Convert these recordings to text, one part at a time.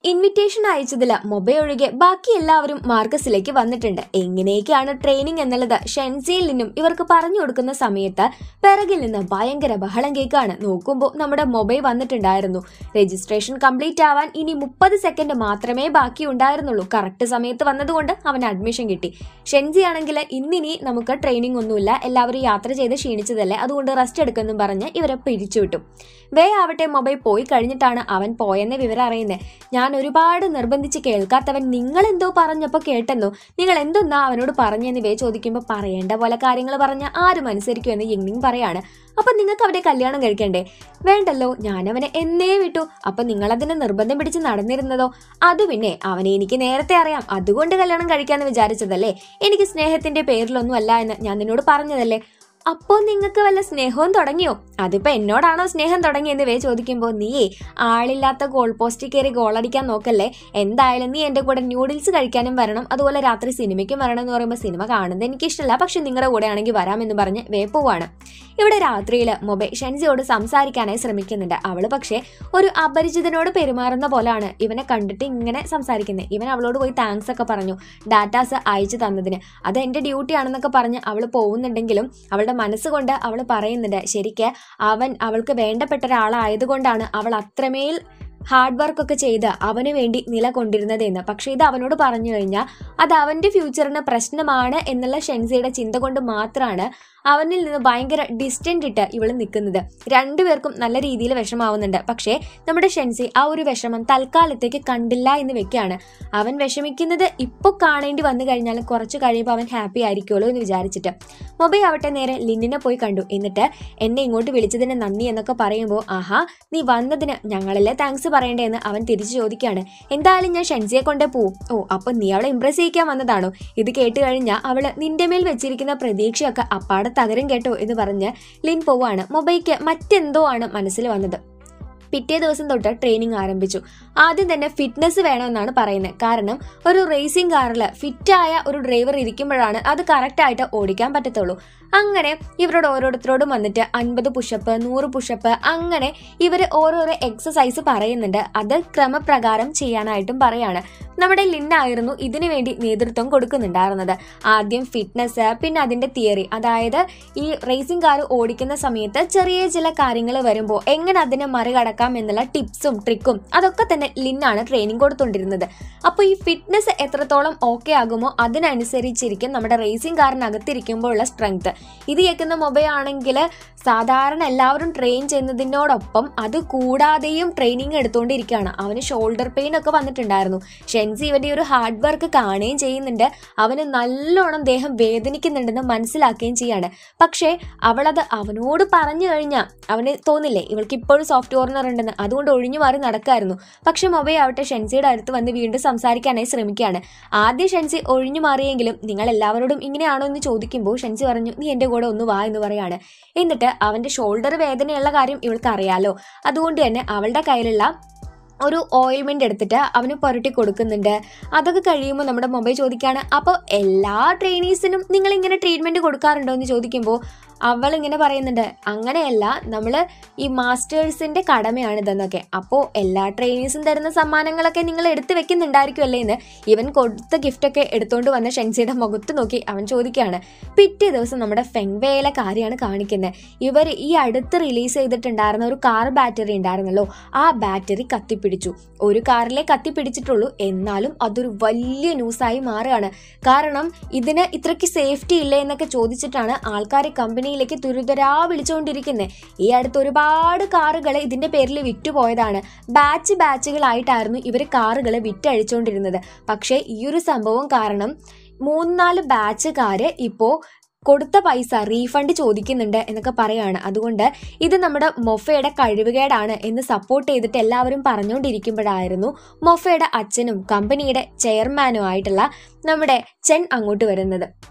invitation അയച്ചതില് mobile ഒഴികെ ബാക്കി എല്ലാവരും മാർക്കസിലേക്ക് വന്നിട്ടുണ്ട് എങ്ങനെയൊക്കെയാണ് ട്രെയിനിങ് എന്നുള്ളത് ഷെൻസിയിൽ നിന്നും ഇവർക്ക് പറഞ്ഞു കൊടുക്കുന്ന സമയത്ത് പിറകിൽ നിന്ന് ഭയങ്കര ബഹളം കേൾക്കാണ് നോക്കുമ്പോൾ നമ്മുടെ മൊബൈൽ വന്നിട്ടുണ്ടായിരുന്നു രജിസ്ട്രേഷൻ കംപ്ലീറ്റ് ആവാൻ ഇനി മുപ്പത് സെക്കൻഡ് മാത്രമേ ബാക്കി ഉണ്ടായിരുന്നുള്ളൂ കറക്റ്റ് സമയത്ത് വന്നതുകൊണ്ട് അവന് അഡ്മിഷൻ കിട്ടി ഷെൻസി ആണെങ്കിൽ ഇന്നിനി നമുക്ക് ട്രെയിനിങ് ഒന്നുമില്ല എല്ലാവരും യാത്ര ചെയ്ത് ക്ഷീണിച്ചതല്ലേ അതുകൊണ്ട് റെസ്റ്റ് എടുക്കെന്നും പറഞ്ഞ് ഇവരെ പിരിച്ചുവിട്ടു വേ ആവട്ടെ മൊബൈൽ പോയി കഴിഞ്ഞിട്ടാണ് അവൻ പോയെന്ന വിവരം അറിയുന്നത് ഞാൻ ഒരുപാട് നിർബന്ധിച്ച് കേൾക്കാത്തവൻ നിങ്ങൾ എന്തോ പറഞ്ഞപ്പോ കേട്ടെന്നോ നിങ്ങൾ എന്തൊന്നാ അവനോട് പറഞ്ഞെന്ന് വേ ചോദിക്കുമ്പോൾ പറയേണ്ട പോലെ കാര്യങ്ങൾ പറഞ്ഞ ആരും അനുസരിക്കുമെന്ന് യിങ്നിങ് പറയാണ് അപ്പൊ നിങ്ങൾക്ക് അവിടെ കല്യാണം കഴിക്കണ്ടേ വേണ്ടല്ലോ ഞാൻ അവനെ എന്നേ വിട്ടു അപ്പൊ നിങ്ങൾ അതിനെ നിർബന്ധം പിടിച്ച് നടന്നിരുന്നതോ അത് പിന്നെ അവനെ എനിക്ക് നേരത്തെ അറിയാം അതുകൊണ്ട് കല്യാണം കഴിക്കാന്ന് വിചാരിച്ചതല്ലേ എനിക്ക് സ്നേഹത്തിന്റെ പേരിലൊന്നും അല്ല എന്ന് ഞാൻ നിന്നോട് പറഞ്ഞതല്ലേ അപ്പോ നിങ്ങൾക്ക് വല്ല സ്നേഹവും തുടങ്ങിയോ അതിപ്പോ എന്നോടാണോ സ്നേഹം തുടങ്ങിയെന്ന് വേ ചോദിക്കുമ്പോ നീയേ ആളില്ലാത്ത ഗോൾ പോസ്റ്റിൽ കയറി ഗോളടിക്കാൻ നോക്കല്ലേ എന്തായാലും നീ എന്റെ കൂടെ ന്യൂഡിൽസ് കഴിക്കാനും വരണം അതുപോലെ രാത്രി സിനിമയ്ക്കും വരണം എന്ന് പറയുമ്പോൾ സിനിമ കാണുന്നത് എനിക്ക് ഇഷ്ടമല്ല പക്ഷെ നിങ്ങളുടെ കൂടെ ആണെങ്കിൽ വരാമെന്ന് പറഞ്ഞ് വേ പോവാണ് ഇവിടെ രാത്രിയിൽ മൊബൈൽ ഷെൻസിയോട് സംസാരിക്കാനായി ശ്രമിക്കുന്നുണ്ട് അവള് പക്ഷേ ഒരു അപരിചിതനോട് പെരുമാറുന്ന പോലാണ് ഇവനെ കണ്ടിട്ട് ഇങ്ങനെ സംസാരിക്കുന്നത് ഇവൻ അവളോട് പോയി താങ്ക്സ് ഒക്കെ പറഞ്ഞു ഡാറ്റാസ് അയച്ചു തന്നതിന് അത് എന്റെ ഡ്യൂട്ടി ആണെന്നൊക്കെ പറഞ്ഞ് അവൾ പോകുന്നുണ്ടെങ്കിലും അവളുടെ മനസ്സുകൊണ്ട് അവൾ പറയുന്നുണ്ട് ശരിക്ക് അവൻ അവൾക്ക് വേണ്ടപ്പെട്ട ഒരാളായതുകൊണ്ടാണ് അവൾ അത്രമേൽ ഹാർഡ് വർക്ക് ഒക്കെ ചെയ്ത് അവന് വേണ്ടി നിലകൊണ്ടിരുന്നത് എന്ന് പക്ഷെ ഇത് അവനോട് പറഞ്ഞു കഴിഞ്ഞാൽ അത് അവന്റെ ഫ്യൂച്ചറിന് പ്രശ്നമാണ് എന്നുള്ള ഷെൻസിയുടെ ചിന്ത കൊണ്ട് മാത്രമാണ് അവനിൽ നിന്ന് ഭയങ്കര ഡിസ്റ്റന്റ് ഇട്ട് ഇവള് നിൽക്കുന്നത് രണ്ടുപേർക്കും നല്ല രീതിയിൽ വിഷമാവുന്നുണ്ട് പക്ഷേ നമ്മുടെ ഷെൻസി ആ ഒരു വിഷമം തൽക്കാലത്തേക്ക് കണ്ടില്ല എന്ന് വെക്കാണ് അവൻ വിഷമിക്കുന്നത് ഇപ്പൊ കാണേണ്ടി വന്നു കഴിഞ്ഞാൽ കുറച്ച് കഴിയുമ്പോൾ അവൻ ഹാപ്പി ആയിരിക്കുമല്ലോ എന്ന് വിചാരിച്ചിട്ട് മൊബൈൽ ആവട്ടെ നേരെ ലിന്നിനെ പോയി കണ്ടു എന്നിട്ട് എന്നെ ഇങ്ങോട്ട് വിളിച്ചതിന് നന്ദി എന്നൊക്കെ പറയുമ്പോൾ ആഹാ നീ വന്നതിന് ഞങ്ങളല്ലേ താങ്ക്സ് പറയണ്ടേന്ന് അവൻ തിരിച്ചു ചോദിക്കുകയാണ് എന്തായാലും ഞാൻ ഷെൻസിയെ കൊണ്ടേ പോവും ഓ അപ്പൊ നീ അവളെ ഇംപ്രസ് ചെയ്യിക്കാൻ വന്നതാണോ ഇത് കേട്ട് കഴിഞ്ഞാൽ അവള് നിന്റെ മേൽ വെച്ചിരിക്കുന്ന പ്രതീക്ഷയൊക്കെ അപ്പാടെ തകരം കേട്ടോ എന്ന് പറഞ്ഞ് ലിൻ പോവാണ് മൊബൈക്ക് മറ്റെന്തോ ആണ് മനസ്സിൽ വന്നത് പിറ്റേ ദിവസം തൊട്ട് ട്രെയിനിങ് ആരംഭിച്ചു ആദ്യം തന്നെ ഫിറ്റ്നസ് വേണമെന്നാണ് പറയുന്നത് കാരണം ഒരു റേസിംഗ് കാറിൽ ഫിറ്റായ ഒരു ഡ്രൈവർ ഇരിക്കുമ്പോഴാണ് അത് കറക്റ്റായിട്ട് ഓടിക്കാൻ പറ്റത്തുള്ളൂ അങ്ങനെ ഇവരോട് ഓരോരുത്തരോടും വന്നിട്ട് അൻപത് പുഷപ്പ് നൂറ് പുഷപ്പ് അങ്ങനെ ഇവർ ഓരോരോ എക്സസൈസ് പറയുന്നുണ്ട് അത് ക്രമപ്രകാരം ചെയ്യാനായിട്ടും പറയാണ് നമ്മുടെ ലിന്നായിരുന്നു ഇതിനു വേണ്ടി നേതൃത്വം കൊടുക്കുന്നുണ്ടായിരുന്നത് ആദ്യം ഫിറ്റ്നസ് പിന്നെ അതിന്റെ തിയറി അതായത് ഈ റേസിംഗ് കാർ ഓടിക്കുന്ന സമയത്ത് ചെറിയ ചില കാര്യങ്ങൾ വരുമ്പോൾ എങ്ങനെ അതിനെ മറികടക്കാം എന്നുള്ള ടിപ്സും ട്രിക്കും അതൊക്കെ തന്നെ ലിന്നാണ് ട്രെയിനിങ് കൊടുത്തോണ്ടിരുന്നത് അപ്പോൾ ഈ ഫിറ്റ്നസ് എത്രത്തോളം ഓക്കെ ആകുമോ അതിനനുസരിച്ചിരിക്കും നമ്മുടെ റേസിംഗ് കാറിനകത്തിരിക്കുമ്പോൾ ഉള്ള സ്ട്രെങ്ത് ഇത് കേൾക്കുന്ന മൊബൈൽ ആണെങ്കിൽ സാധാരണ എല്ലാവരും ട്രെയിൻ ചെയ്യുന്നതിനോടൊപ്പം അത് കൂടാതെയും ട്രെയിനിങ് എടുത്തുകൊണ്ടിരിക്കുകയാണ് അവന് ഷോൾഡർ പെയിൻ ഒക്കെ വന്നിട്ടുണ്ടായിരുന്നു ഷെൻസി ഇവന്റെ ഒരു ഹാർഡ് വർക്ക് കാണുകയും ചെയ്യുന്നുണ്ട് അവന് നല്ലോണം ദേഹം വേദനിക്കുന്നുണ്ടെന്ന് മനസ്സിലാക്കുകയും ചെയ്യാണ് പക്ഷേ അവളത് അവനോട് പറഞ്ഞു കഴിഞ്ഞാൽ അവന് തോന്നില്ലേ ഇവൾക്ക് ഇപ്പോഴും സോഫ്റ്റ് കോർണർ ഉണ്ടെന്ന് അതുകൊണ്ട് ഒഴിഞ്ഞു മാറി നടക്കായിരുന്നു പക്ഷെ മൊബൈൽ ആവട്ടെ ഷെൻസിയുടെ അടുത്ത് വന്ന് വീണ്ടും സംസാരിക്കാനായി ശ്രമിക്കുകയാണ് ആദ്യം ഷെൻസി ഒഴിഞ്ഞു മാറിയെങ്കിലും നിങ്ങൾ എല്ലാവരോടും ഇങ്ങനെയാണോ എന്ന് ചോദിക്കുമ്പോൾ ഷെൻസി പറഞ്ഞു നീ എന്റെ കൂടെ ഒന്ന് വാ എന്ന് പറയാണ് എന്നിട്ട് അവന്റെ ഷോൾഡർ വേദനയുള്ള കാര്യം ഇവൾക്ക് അറിയാലോ അതുകൊണ്ട് തന്നെ അവളുടെ കയ്യിലുള്ള ഒരു ഓയിൽമെന്റ് എടുത്തിട്ട് അവന് പുരട്ടി കൊടുക്കുന്നുണ്ട് അതൊക്കെ കഴിയുമ്പോൾ നമ്മുടെ മൊബൈൽ ചോദിക്കുകയാണ് അപ്പോൾ എല്ലാ ട്രെയിനീസിനും നിങ്ങൾ ഇങ്ങനെ ട്രീറ്റ്മെന്റ് കൊടുക്കാറുണ്ടോ എന്ന് ചോദിക്കുമ്പോൾ അവൾ ഇങ്ങനെ പറയുന്നുണ്ട് അങ്ങനെയല്ല നമ്മൾ ഈ മാസ്റ്റേഴ്സിന്റെ കടമയാണ് ഇതെന്നൊക്കെ അപ്പോൾ എല്ലാ ട്രെയിനീസും തരുന്ന സമ്മാനങ്ങളൊക്കെ നിങ്ങൾ എടുത്തു വെക്കുന്നുണ്ടായിരിക്കുമല്ലേ എന്ന് ഇവൻ കൊടുത്ത ഗിഫ്റ്റൊക്കെ എടുത്തുകൊണ്ട് വന്ന ഷെൻസിയുടെ മുഖത്ത് നോക്കി അവൻ ചോദിക്കുകയാണ് പിറ്റേ ദിവസം നമ്മുടെ ഫെങ്വേയിലെ കാര്യമാണ് കാണിക്കുന്നത് ഇവർ ഈ അടുത്ത് റിലീസ് ചെയ്തിട്ടുണ്ടായിരുന്ന ഒരു കാർ ബാറ്ററി ഉണ്ടായിരുന്നല്ലോ ആ ബാറ്ററി കത്തിപ്പിടിച്ചു ഒരു കാറിലെ കത്തിപ്പിടിച്ചിട്ടുള്ളൂ എന്നാലും അതൊരു വലിയ ന്യൂസായി മാറുകയാണ് കാരണം ഇതിന് ഇത്രയ്ക്ക് സേഫ്റ്റി ഇല്ലേ എന്നൊക്കെ ചോദിച്ചിട്ടാണ് ആൾക്കാർ കമ്പനിയിലേക്ക് തുരുതരാ വിളിച്ചുകൊണ്ടിരിക്കുന്നത് ഈ അടുത്ത് ഒരുപാട് കാറുകൾ ഇതിന്റെ പേരിൽ വിറ്റുപോയതാണ് ബാച്ച് ബാച്ചുകളായിട്ടായിരുന്നു ഇവർ കാറുകൾ വിറ്റഴിച്ചുകൊണ്ടിരുന്നത് പക്ഷേ ഈ ഒരു സംഭവം കാരണം മൂന്നാല് ബാച്ചുകാര് ഇപ്പോ കൊടുത്ത പൈസ റീഫണ്ട് ചോദിക്കുന്നുണ്ട് എന്നൊക്കെ പറയാണ് അതുകൊണ്ട് ഇത് നമ്മുടെ മൊഫയുടെ കഴിവുകേടാണ് എന്ന് സപ്പോർട്ട് ചെയ്തിട്ട് എല്ലാവരും പറഞ്ഞുകൊണ്ടിരിക്കുമ്പോഴായിരുന്നു മൊഫയുടെ അച്ഛനും കമ്പനിയുടെ ചെയർമാനും ആയിട്ടുള്ള നമ്മുടെ ചെൻ അങ്ങോട്ട് വരുന്നത്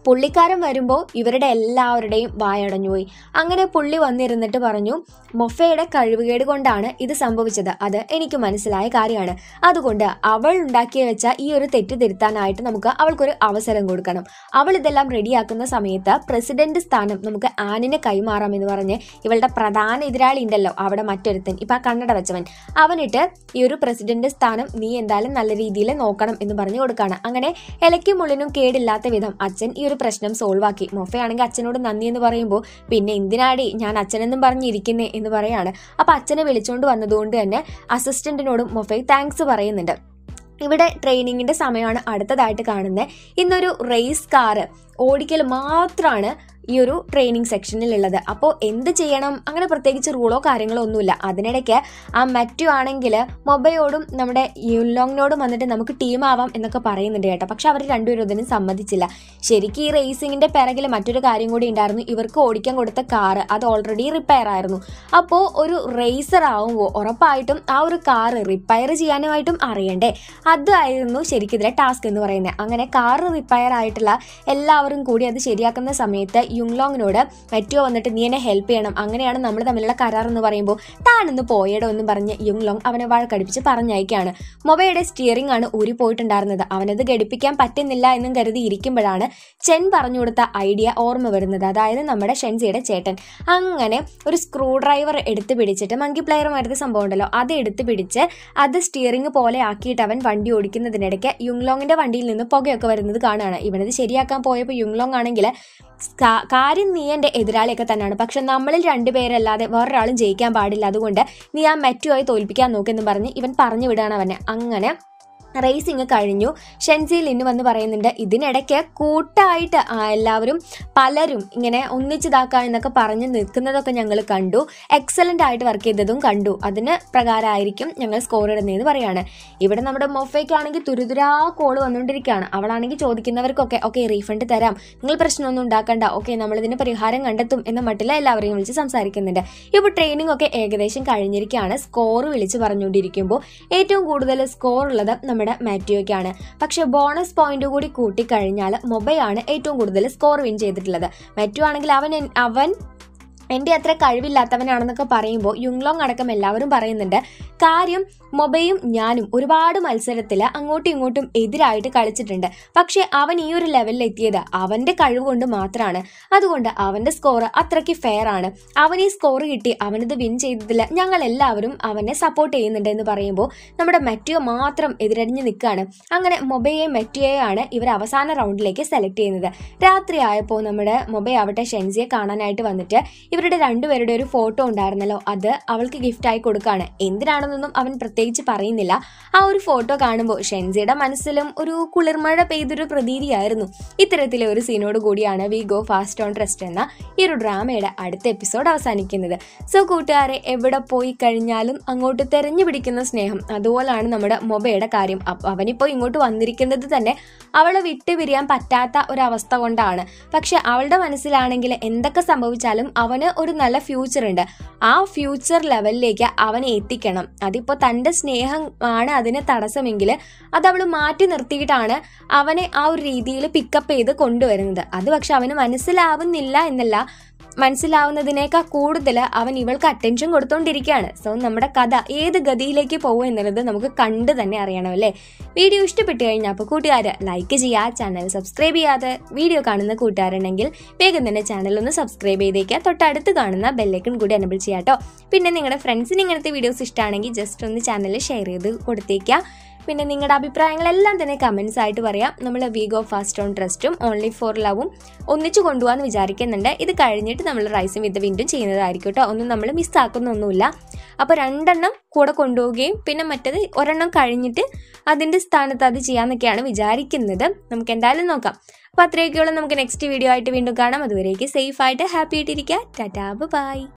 പുള്ളിക്കാരൻ വരുമ്പോൾ ഇവരുടെ എല്ലാവരുടെയും വായടഞ്ഞുപോയി അങ്ങനെ പുള്ളി വന്നിരുന്നിട്ട് പറഞ്ഞു മൊഫയുടെ കഴിവുകേട് കൊണ്ടാണ് ഇത് സംഭവിച്ചത് അത് എനിക്ക് മനസ്സിലായ കാര്യമാണ് അതുകൊണ്ട് അവൾ ഉണ്ടാക്കി വെച്ച ഈ ഒരു തെറ്റ് തിരുത്താനായിട്ട് നമുക്ക് അവൾക്കൊരു അവസരം കൊടുക്കണം അവൾ ഇതെല്ലാം റെഡിയാക്കുന്ന സമയത്ത് പ്രസിഡന്റ് സ്ഥാനം നമുക്ക് ആനിനെ കൈമാറാം എന്ന് പറഞ്ഞ് ഇവളുടെ പ്രധാന എതിരാളി ഉണ്ടല്ലോ അവിടെ മറ്റൊരുത്തൻ ഇപ്പൊ ആ കണ്ണട വെച്ചവൻ അവനിട്ട് ഈ ഒരു പ്രസിഡന്റ് സ്ഥാനം നീ എന്തായാലും നല്ല രീതിയിൽ നോക്കണം എന്ന് പറഞ്ഞു കൊടുക്കാണ് അങ്ങനെ ഇലയ്ക്കും മുള്ളിനും കേടില്ലാത്ത വിധം അച്ഛൻ ഈ ഒരു പ്രശ്നം സോൾവ് ആക്കി മൊഫയാണെങ്കിൽ അച്ഛനോട് നന്ദി എന്ന് പറയുമ്പോൾ പിന്നെ എന്തിനാടി ഞാൻ അച്ഛനെന്നും പറഞ്ഞിരിക്കുന്നേ എന്ന് പറയാണ് അപ്പൊ അച്ഛനെ വിളിച്ചുകൊണ്ട് വന്നതുകൊണ്ട് തന്നെ അസിസ്റ്റന്റിനോടും മൊഫൈ താങ്ക്സ് പറയുന്നുണ്ട് ഇവിടെ ട്രെയിനിങ്ങിന്റെ സമയമാണ് അടുത്തതായിട്ട് കാണുന്നത് ഇന്നൊരു റേസ് കാറ് ഓടിക്കൽ മാത്രമാണ് ഈ ഒരു ട്രെയിനിങ് സെക്ഷനിൽ ഉള്ളത് അപ്പോൾ എന്ത് ചെയ്യണം അങ്ങനെ പ്രത്യേകിച്ച് റൂളോ കാര്യങ്ങളോ ഒന്നുമില്ല അതിനിടയ്ക്ക് ആ മറ്റു ആണെങ്കിൽ മൊബൈലോടും നമ്മുടെ യുലോങ്ങിനോടും വന്നിട്ട് നമുക്ക് ടീം ആവാം എന്നൊക്കെ പറയുന്നുണ്ട് കേട്ടോ പക്ഷെ അവർ രണ്ടുപേരും ഇതിനും സമ്മതിച്ചില്ല ശരിക്കും ഈ റേസിങ്ങിന്റെ പിറകിൽ മറ്റൊരു കാര്യം കൂടി ഉണ്ടായിരുന്നു ഇവർക്ക് ഓടിക്കാൻ കൊടുത്ത കാറ് അത് ഓൾറെഡി റിപ്പയർ ആയിരുന്നു അപ്പോൾ ഒരു റേസർ ആവുമ്പോൾ ഉറപ്പായിട്ടും ആ ഒരു കാറ് റിപ്പയർ ചെയ്യാനുമായിട്ടും അറിയണ്ടേ അതായിരുന്നു ശരിക്കും ഇതിലെ ടാസ്ക് എന്ന് പറയുന്നത് അങ്ങനെ കാറ് റിപ്പയർ ആയിട്ടുള്ള എല്ലാവരും കൂടി അത് ശരിയാക്കുന്ന സമയത്ത് യുങ്ലോങ്ങിനോട് മറ്റോ വന്നിട്ട് നീ എന്നെ ഹെൽപ്പ് ചെയ്യണം അങ്ങനെയാണ് നമ്മൾ തമ്മിലുള്ള കരാർ എന്ന് പറയുമ്പോൾ താനൊന്ന് പോയടോ എന്ന് പറഞ്ഞ് യുങ്ലോങ് അവനെ വഴക്കടിപ്പിച്ച് പറഞ്ഞയക്കാണ് മൊബൈയുടെ സ്റ്റിയറിംഗ് ആണ് ഊരി പോയിട്ടുണ്ടായിരുന്നത് അവനത് ഘടിപ്പിക്കാൻ പറ്റുന്നില്ല എന്നും കരുതി ഇരിക്കുമ്പോഴാണ് ചെൻ പറഞ്ഞു കൊടുത്ത ഐഡിയ ഓർമ്മ വരുന്നത് അതായത് നമ്മുടെ ഷെൻസിയുടെ ചേട്ടൻ അങ്ങനെ ഒരു സ്ക്രൂ ഡ്രൈവർ എടുത്ത് പിടിച്ചിട്ട് മങ്കി പ്ലെയർ വരുന്ന സംഭവം ഉണ്ടല്ലോ അത് എടുത്ത് പിടിച്ച് അത് സ്റ്റിയറിംഗ് പോലെ ആക്കിയിട്ട് അവൻ വണ്ടി ഓടിക്കുന്നതിനിടയ്ക്ക് യുങ്ലോങ്ങിന്റെ വണ്ടിയിൽ നിന്ന് പുകയൊക്കെ വരുന്നത് കാണുകയാണ് ഇവനത് ശരിയാക്കാൻ പോയപ്പോൾ യുങ്ലോങ് ആണെങ്കിൽ കാ- കാര്യം നീ എൻ്റെ എതിരാളിയൊക്കെ തന്നെയാണ് പക്ഷെ നമ്മളിൽ രണ്ടുപേരല്ലാതെ വേറൊരാളും ജയിക്കാൻ പാടില്ല അതുകൊണ്ട് നീ ആ മെറ്റുമായി തോൽപ്പിക്കാൻ നോക്കെന്ന് പറഞ്ഞ് ഇവൻ പറഞ്ഞു വിടാണ് അവനെ അങ്ങനെ റേസിങ് കഴിഞ്ഞു ഷെൻസിയിൽ ഇന്ന് വന്ന് പറയുന്നുണ്ട് ഇതിനിടയ്ക്ക് കൂട്ടായിട്ട് ആ എല്ലാവരും പലരും ഇങ്ങനെ ഒന്നിച്ചിതാക്കാം എന്നൊക്കെ പറഞ്ഞ് നിൽക്കുന്നതൊക്കെ ഞങ്ങൾ കണ്ടു എക്സലന്റ് ആയിട്ട് വർക്ക് ചെയ്തതും കണ്ടു അതിന് പ്രകാരമായിരിക്കും ഞങ്ങൾ സ്കോർ ഇടുന്നതെന്ന് പറയാണ് ഇവിടെ നമ്മുടെ മൊഫയ്ക്കാണെങ്കിൽ തുരുതുരാ കോള് വന്നുകൊണ്ടിരിക്കുകയാണ് അവളാണെങ്കിൽ ചോദിക്കുന്നവർക്കൊക്കെ ഓക്കെ റീഫണ്ട് തരാം നിങ്ങൾ പ്രശ്നമൊന്നും ഉണ്ടാക്കണ്ട ഓക്കെ നമ്മളിതിന് പരിഹാരം കണ്ടെത്തും എന്ന മട്ടിൽ എല്ലാവരെയും വിളിച്ച് സംസാരിക്കുന്നുണ്ട് ഇപ്പോൾ ട്രെയിനിങ് ഒക്കെ ഏകദേശം കഴിഞ്ഞിരിക്കുകയാണ് സ്കോർ വിളിച്ച് പറഞ്ഞുകൊണ്ടിരിക്കുമ്പോൾ ഏറ്റവും കൂടുതൽ സ്കോർ ഉള്ളത് നമ്മുടെ മാത്യുവയ്ക്കാണ് പക്ഷെ ബോണസ് പോയിന്റ് കൂടി കൂട്ടിക്കഴിഞ്ഞാൽ മൊബൈലാണ് ഏറ്റവും കൂടുതൽ സ്കോർ വിൻ ചെയ്തിട്ടുള്ളത് മാത്യു ആണെങ്കിൽ അവൻ എൻ- അവൻ എൻ്റെ അത്ര കഴിവില്ലാത്തവനാണെന്നൊക്കെ പറയുമ്പോൾ യുങ്ലോങ് അടക്കം എല്ലാവരും പറയുന്നുണ്ട് കാര്യം മൊബൈയും ഞാനും ഒരുപാട് മത്സരത്തിൽ അങ്ങോട്ടും ഇങ്ങോട്ടും എതിരായിട്ട് കളിച്ചിട്ടുണ്ട് പക്ഷെ അവൻ ഈ ഒരു ലെവലിൽ എത്തിയത് അവന്റെ കഴിവ് കൊണ്ട് മാത്രമാണ് അതുകൊണ്ട് അവന്റെ സ്കോർ അത്രയ്ക്ക് ഫെയർ ആണ് അവൻ ഈ സ്കോർ കിട്ടി അവനത് വിൻ ചെയ്തതിൽ ഞങ്ങൾ എല്ലാവരും അവനെ സപ്പോർട്ട് ചെയ്യുന്നുണ്ട് എന്ന് പറയുമ്പോൾ നമ്മുടെ മെറ്റിയോ മാത്രം എതിരടിഞ്ഞ് നിൽക്കുകയാണ് അങ്ങനെ മൊബൈയെ മെറ്റിയോയാണ് ഇവർ അവസാന റൗണ്ടിലേക്ക് സെലക്ട് ചെയ്യുന്നത് രാത്രി ആയപ്പോൾ നമ്മുടെ മൊബൈ ആവട്ടെ ഷെൻസിയെ കാണാനായിട്ട് വന്നിട്ട് ഇവരുടെ രണ്ടുപേരുടെ ഒരു ഫോട്ടോ ഉണ്ടായിരുന്നല്ലോ അത് അവൾക്ക് ഗിഫ്റ്റായി കൊടുക്കുകയാണ് എന്തിനാണെന്നൊന്നും അവൻ പ്രത്യേകിച്ച് പറയുന്നില്ല ആ ഒരു ഫോട്ടോ കാണുമ്പോൾ ഷെൻസിയുടെ മനസ്സിലും ഒരു കുളിർമഴ പെയ്തൊരു പ്രതീതിയായിരുന്നു ഇത്തരത്തിലെ ഒരു സീനോട് കൂടിയാണ് we go fast on trust എന്ന ഈ ഒരു ഡ്രാമയുടെ അടുത്ത എപ്പിസോഡ് അവസാനിക്കുന്നത് സോ കൂട്ടുകാരെ എവിടെ പോയി കഴിഞ്ഞാലും അങ്ങോട്ട് തെരഞ്ഞു പിടിക്കുന്ന സ്നേഹം അതുപോലാണ് നമ്മുടെ മൊബയുടെ കാര്യം അപ്പ- അവനിപ്പോൾ ഇങ്ങോട്ട് വന്നിരിക്കുന്നത് തന്നെ അവളെ വിട്ടുപിരിയാൻ പറ്റാത്ത ഒരവസ്ഥ കൊണ്ടാണ് പക്ഷെ അവളുടെ മനസ്സിലാണെങ്കിൽ എന്തൊക്കെ സംഭവിച്ചാലും അവന് ഒരു നല്ല ഫ്യൂച്ചർ ഉണ്ട് ആ ഫ്യൂച്ചർ ലെവലിലേക്ക് അവനെ എത്തിക്കണം അതിപ്പോൾ തൻ്റെ സ്നേഹം ആണ് അതിന് തടസ്സമെങ്കിൽ അത് അവൾ മാറ്റി നിർത്തിയിട്ടാണ് അവനെ ആ ഒരു രീതിയിൽ പിക്കപ്പ് ചെയ്ത് കൊണ്ടുവരുന്നത് അത് പക്ഷെ അവന് മനസ്സിലാവുന്നില്ല എന്നല്ല മനസ്സിലാവുന്നതിനേക്കാൾ കൂടുതൽ അവൻ ഇവൾക്ക് അറ്റൻഷൻ കൊടുത്തോണ്ടിരിക്കുകയാണ് സോ നമ്മുടെ കഥ ഏത് ഗതിയിലേക്ക് പോകും എന്നുള്ളത് നമുക്ക് കണ്ടു തന്നെ അറിയണം അല്ലേ വീഡിയോ ഇഷ്ടപ്പെട്ടു കഴിഞ്ഞാൽ അപ്പോൾ കൂട്ടുകാർ ലൈക്ക് ചെയ്യുക ചാനൽ സബ്സ്ക്രൈബ് ചെയ്യാതെ വീഡിയോ കാണുന്ന കൂട്ടുകാരുണ്ടെങ്കിൽ വേഗം തന്നെ ചാനൽ ഒന്ന് സബ്സ്ക്രൈബ് ചെയ്തേക്കുക തൊട്ടടുത്ത് കാണുന്ന ബെല്ലൈക്കൺ കൂടി എനബിൾ ചെയ്യാം കേട്ടോ പിന്നെ നിങ്ങളുടെ ഫ്രണ്ട്സിന് ഇങ്ങനത്തെ വീഡിയോസ് ഇഷ്ടമാണെങ്കിൽ ജസ്റ്റ് ഒന്ന് ചാനൽ ഷെയർ ചെയ്ത് കൊടുത്തേക്കുക പിന്നെ നിങ്ങളുടെ അഭിപ്രായങ്ങളെല്ലാം തന്നെ കമൻസ് ആയിട്ട് പറയാം നമ്മൾ വീഗോ ഫാസ്റ്റ് ഓൺ ട്രസ്റ്റും ഓൺലി ഫോർ ലവും ഒന്നിച്ചു കൊണ്ടുപോകാന്ന് വിചാരിക്കുന്നുണ്ട് ഇത് കഴിഞ്ഞിട്ട് നമ്മൾ റൈസും വിത്ത് വിൻഡും ചെയ്യുന്നതായിരിക്കും കേട്ടോ ഒന്നും നമ്മൾ മിസ്സാക്കുന്നൊന്നുമില്ല അപ്പോൾ രണ്ടെണ്ണം കൂടെ കൊണ്ടുപോവുകയും പിന്നെ മറ്റത് ഒരെണ്ണം കഴിഞ്ഞിട്ട് അതിൻ്റെ സ്ഥാനത്ത് അത് ചെയ്യാമെന്നൊക്കെയാണ് വിചാരിക്കുന്നത് നമുക്ക് എന്തായാലും നോക്കാം അപ്പോൾ അത്രയൊക്കെയുള്ള നമുക്ക് നെക്സ്റ്റ് വീഡിയോ ആയിട്ട് വീണ്ടും കാണാം അതുവരേക്ക് സേഫ് ആയിട്ട് ഹാപ്പി ആയിട്ടിരിക്കുക ടാറ്റാ ബൈ